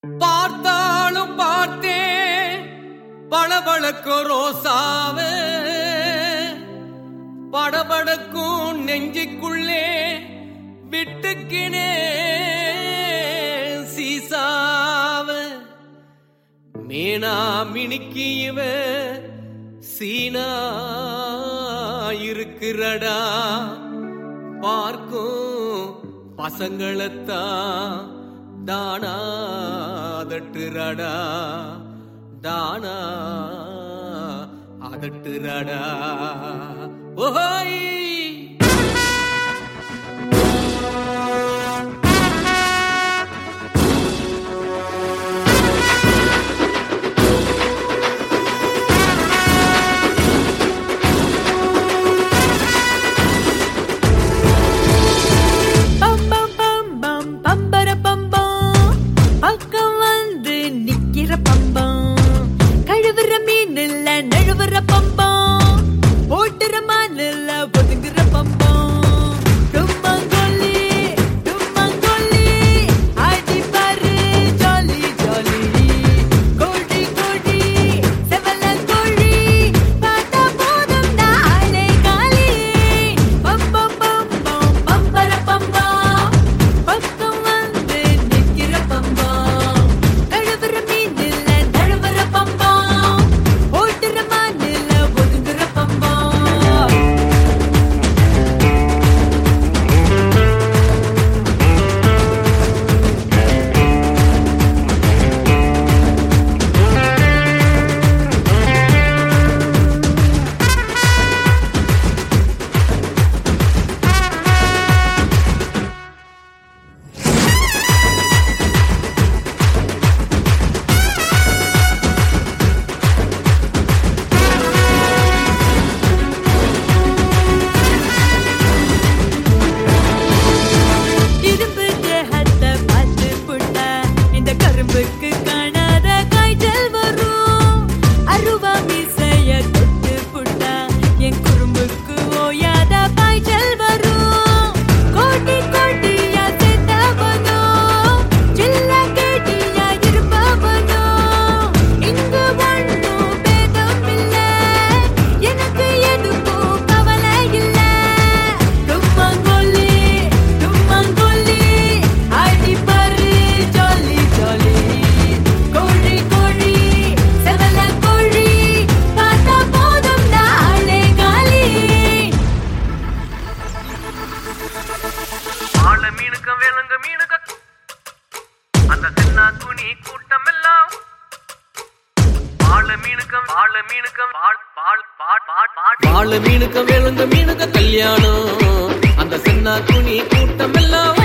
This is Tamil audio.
பார்த்தாலும் பார்த்தேன் பளபளக்கும் ரோசாவ படபடக்கும் நெஞ்சுக்குள்ளே விட்டுக்கினே சீசாவ மீனா மினுக்கி இவ சீனா இருக்கிறடா பார்க்கும் பசங்களைத்தான் தானா அதட்டுறடா தானா அதட்டுறடா ஓஹோய் பம் பம் பம் பம் பம்பர பம்பம் பக்கம் வந்து நிக்கிற பம்பம் கழுவுற மீன் இல்ல நழுவுற பம்பம் ஓட்டுற மான் இல்ல ஒதுங்குற பம்பம் டும்மங்கொல்லி டும்மங்கொல்லி ஆடி பாரு ஜாலி ஜாலி கோழி கோழி செவல கோழி பார்த்தா போதும் நாளே காலி பம் பம் பம் பம் பம்பர பம்பம் பக்கம் வந்து நிக்கிற பம்பம் கழுவுற மீன் இல்ல நழுவுற பம்பம் ஓட்டுற மான் இல்ல ஒதுங்குற பம்பம் இரும்பு தேகத்தை பார்த்து புட்டா இந்த கரும்புக்கு காணாத காய்ச்சல் வரும் அருவா மீசைய தொட்டு புட்டா என் குறும்புக்கு ஓயாத பாய்ச்சல் வரும் கோட்டி கோட்டியா சேர்த்தவனோ சில்ல கேட்டியா இருப்பவனோ இங்கு ஒன்றும் பேதம் இல்ல எனக்கு எதுக்கும் கவலை இல்ல டும்மங்கொல்லி டும்மங்கொல்லி ஆடி பாரு ஜாலி ஜாலி கோழி கோழி செவல கோழி பார்த்தா போதும் நாளே காலி ஆள மீனுக்க வேலுங்க மீனுக்க அந்த சின்ன துணி கூட்டம் எல்லாம் ஆள மீனுக்க ஆள மீனுக்க பால் பால் பால் பால் பால் வாழ மீனுக்க வேளுங்க மீனுக்க கல்யாணம் அந்த சின்ன துணி கூட்டம் எல்லாம்